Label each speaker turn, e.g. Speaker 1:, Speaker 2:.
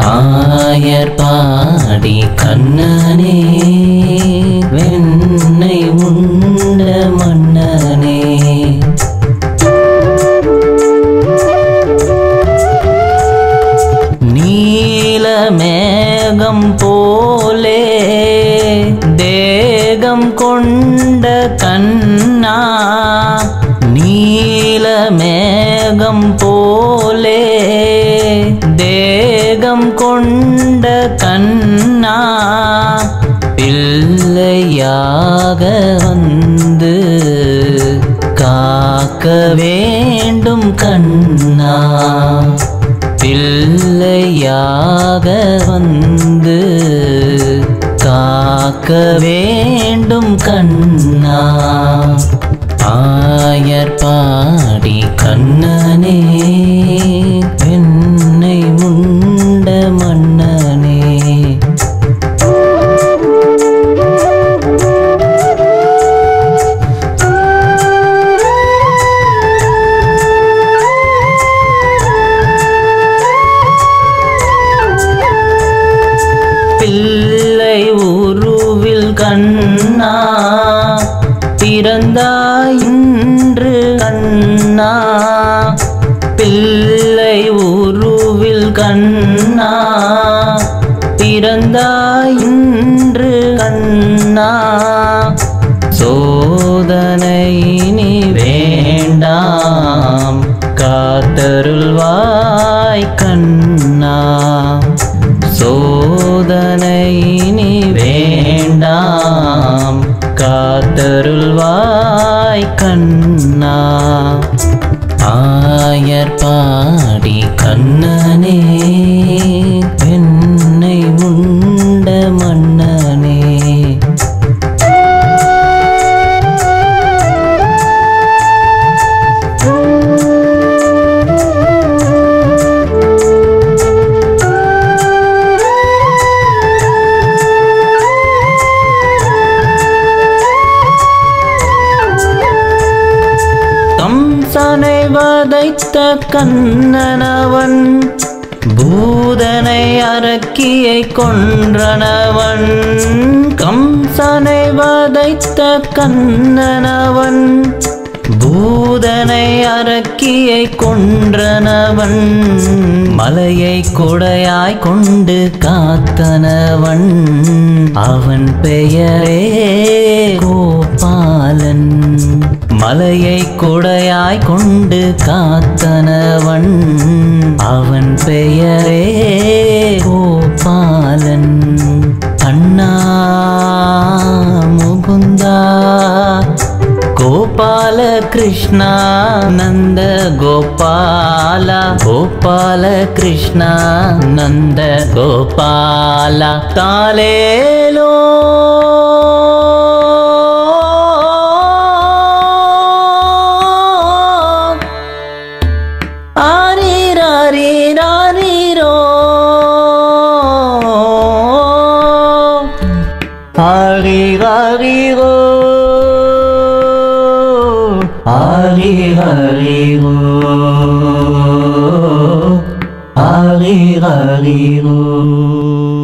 Speaker 1: ஆயர் பாடி கண்ணனே வெண்ணை உண்ட மன்னனே நீலமேகம் போலே தேகம் கொண்ட கண்ணா நீலமேகம் போலே தேகம் கொண்ட கண்ணா பிள்ளையாக வந்து காக்க வேண்டும் கண்ணா பிள்ளையாக வந்து காக்க வேண்டும் கண்ணா ஆயர் பாடி கண்ணனே என்னை உண்ட மன்னனே பிள்ளை உருவில் கண்ணா பிறந்தாய் இன்று கண்ணா பிள்ளை உருவில் கண்ணா பிறந்தாய் இன்று கண்ணா சோதனை நீ வேண்டாம் காத்தருள்வாய் கண்ணா சோதனை நீ வேண்டாம் காத்தருள்வாய் கண்ணா ஆயர் பாடி கண்ணனே என்னை உண்ட மன்னனே கம்சனை வதைத்த கண்ணனவன் பூதனை அரக்கியை கொன்றனவன் கம்சனை வதைத்த கண்ணனவன் பூதனை அரக்கியை கொன்றனவன் மலையை கொடையாய் கொண்டு காத்தனவன் அவன் பெயரே கோபாலன் மலையை கொடையாய் கொண்டு காத்தனவன் அவன் பெயரே கோபாலன் அண்ணா முகுந்தா கோபால கிருஷ்ணா நந்த கோபால கோபால கிருஷ்ணா நந்த கோபால தாலேலோ ஆரீரோ ஹரிஹரிரோ ஹரிஹரிரோ ஹரிஹரிரோ